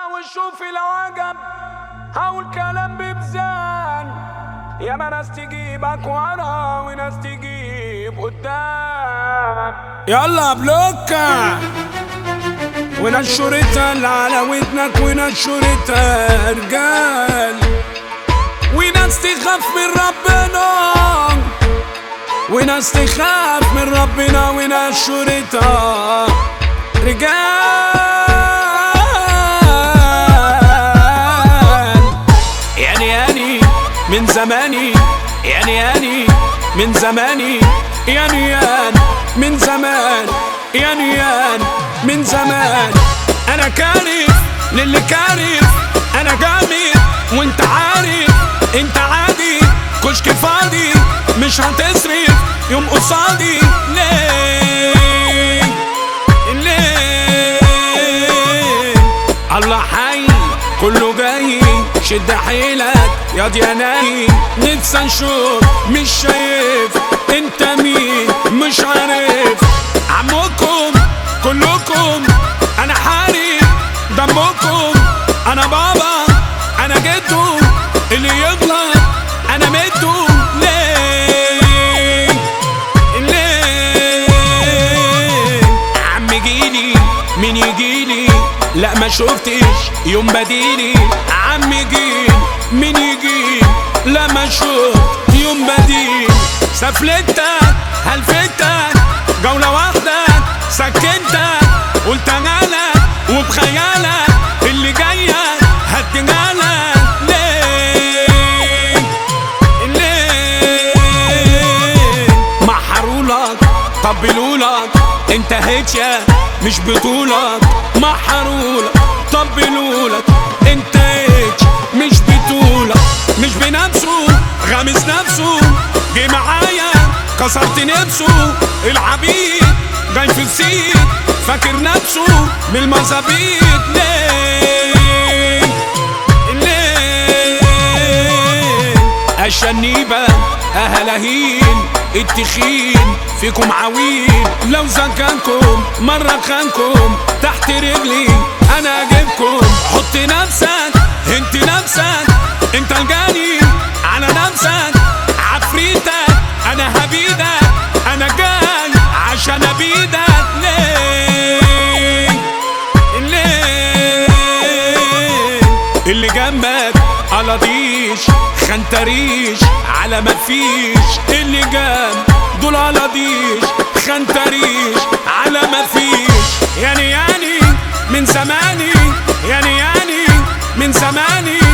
وشوف العجب هقول كلام ببزان يا ما ناس تجيبك ورا وناس تجيب قدام يلا بلوكا ونشرتها اللي على ودنك ونشرتها رجال وناس تخاف من ربنا وناس تخاف من ربنا وناس شرطة رجال يعني يعني من زماني يعني يعني من زماني يعني يعني من زمان يعني يعني من زمان انا كارف للي كارف انا جامد وانت عارف انت عادي كشك فاضي مش هتصرف يوم قصادي ليه ليه الله حي كله جاي شد حيلك يا دياناي نفسي نشوف مش شايف انت مين مش عارف عمكم كلكم انا حارب دمكم انا بابا انا جدو اللي يغلط انا مدو ليه ليه عم جيلي مين يجيلي لا ما شفتش يوم بديلي عم جيل مين يجيل لا ما شفت يوم بديل سفلتك هلفتك جولة واحدة سكنتك قلت انا وبخيالك اللي جاية هتجالك ليه ليه محرولك طبلولك انتهيت يا مش بطولك محرولك طبلولك انتهيت مش بطولك مش بنفسه غامس نفسه جه معايا كسرت نفسه العبيد جاي في السيد فاكر نفسه من المظابيط ليه ليه الشنيبة أهلهين التخين فيكم عويل لو زكانكم مرة خانكم تحت رجلي أنا أجيبكم حط نفسك انت نفسك انت الجاني على نفسك عفريتك أنا هبيدك أنا جاي عشان أبيدك ليه ليه اللي جنبك قلاضيش خنتريش على ما فيش اللي جنب دول قلاضيش خنتريش على ما فيش يعني يعني من زماني يعني يعني من زماني